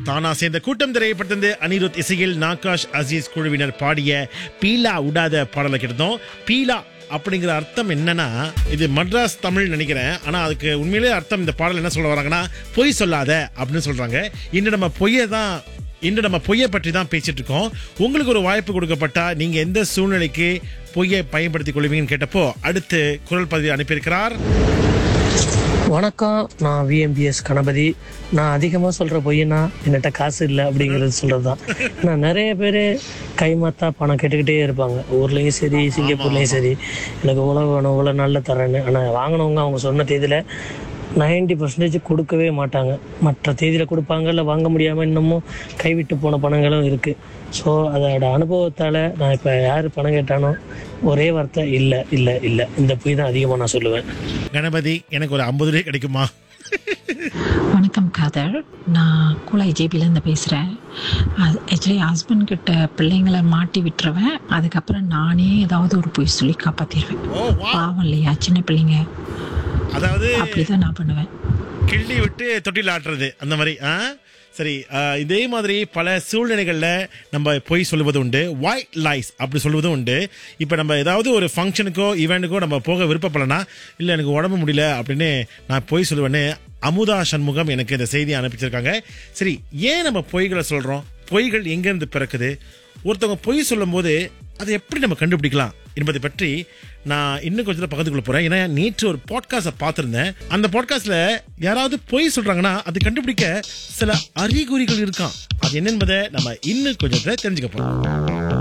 தானா சேர்ந்த கூட்டம் திரைப்படத்திலிருந்து அனிருத் இசையில் நாகாஷ் அசீஸ் குழுவினர் பாடிய பீலா உடாத பாடலை கேட்டோம் பீலா அப்படிங்கிற அர்த்தம் என்னன்னா இது மட்ராஸ் தமிழ் நினைக்கிறேன் ஆனா அதுக்கு உண்மையிலே அர்த்தம் இந்த பாடல் என்ன சொல்ல வராங்கன்னா பொய் சொல்லாத அப்படின்னு சொல்றாங்க இன்று நம்ம பொய்யை தான் இன்று நம்ம பொய்யை பற்றி தான் பேசிட்டு இருக்கோம் உங்களுக்கு ஒரு வாய்ப்பு கொடுக்கப்பட்டா நீங்க எந்த சூழ்நிலைக்கு பொய்யை பயன்படுத்திக் கொள்வீங்கன்னு கேட்டப்போ அடுத்து குரல் பதிவு அனுப்பியிருக்கிறார் வணக்கம் நான் விஎம்பிஎஸ் கணபதி நான் அதிகமாக சொல்கிற பொய்யனா என்கிட்ட காசு இல்லை அப்படிங்கிறது சொல்கிறது தான் நான் நிறைய பேர் கைமாத்தா பணம் கேட்டுக்கிட்டே இருப்பாங்க ஊர்லேயும் சரி சிங்கப்பூர்லேயும் சரி எனக்கு உணவு வேணும் இவ்வளோ நல்ல தரேன்னு ஆனால் வாங்கினவங்க அவங்க சொன்ன தேதியில் நைன்டி பர்சன்டேஜ் கொடுக்கவே மாட்டாங்க மற்ற தேதியில் கொடுப்பாங்க இல்லை வாங்க முடியாமல் இன்னமும் கைவிட்டு போன பணங்களும் இருக்குது ஸோ அதோட அனுபவத்தால் நான் இப்போ யார் பணம் கேட்டானோ ஒரே வார்த்தை இல்லை இல்லை இல்லை இந்த பொய் தான் அதிகமாக நான் சொல்லுவேன் கணபதி எனக்கு ஒரு ஐம்பது ரூபாய் கிடைக்குமா வணக்கம் காதர் நான் கூலாய் ஜேபிலேருந்து பேசுகிறேன் ஆக்சுவலி ஹஸ்பண்ட் கிட்ட பிள்ளைங்களை மாட்டி விட்டுருவேன் அதுக்கப்புறம் நானே ஏதாவது ஒரு பொய் சொல்லி காப்பாற்றிடுவேன் ஓ வா பாவம் இல்லையா சின்ன பிள்ளைங்க அதாவது அப்படிதான் நான் பண்ணுவேன் கிள்ளி விட்டு தொட்டில் ஆட்டுறது அந்த மாதிரி ஆ சரி ஆ, இதே மாதிரி பல சூழ்நிலைகளில் நம்ம பொய் சொல்லுவது உண்டு ஒயிட் லைஸ் அப்படி சொல்லுவதும் உண்டு இப்போ நம்ம ஏதாவது ஒரு ஃபங்க்ஷனுக்கோ ஈவெண்ட்டுக்கோ நம்ம போக விருப்பப்படலனா இல்லை எனக்கு உடம்பு முடியல அப்படின்னு நான் பொய் சொல்லுவேன்னு அமுதா சண்முகம் எனக்கு இந்த செய்தியை அனுப்பிச்சிருக்காங்க சரி ஏன் நம்ம பொய்களை சொல்கிறோம் பொய்கள் எங்கேருந்து பிறக்குது ஒருத்தவங்க பொய் சொல்லும்போது அதை எப்படி நம்ம கண்டுபிடிக்கலாம் என்பதை பற்றி நான் இன்னும் கொஞ்சம் பக்கத்து கொள்ள போறேன் ஏன்னா நேற்று ஒரு பாட்காஸ்ட்டை பார்த்துருந்தேன் அந்த பாட்காஸ்ட்ல யாராவது பொய் சொல்றாங்கன்னா அது கண்டுபிடிக்க சில அறிகுறிகள் இருக்கான் அது என்ன என்பதை நம்ம இன்னும் கொஞ்சம் தெரிஞ்சுக்க போறோம்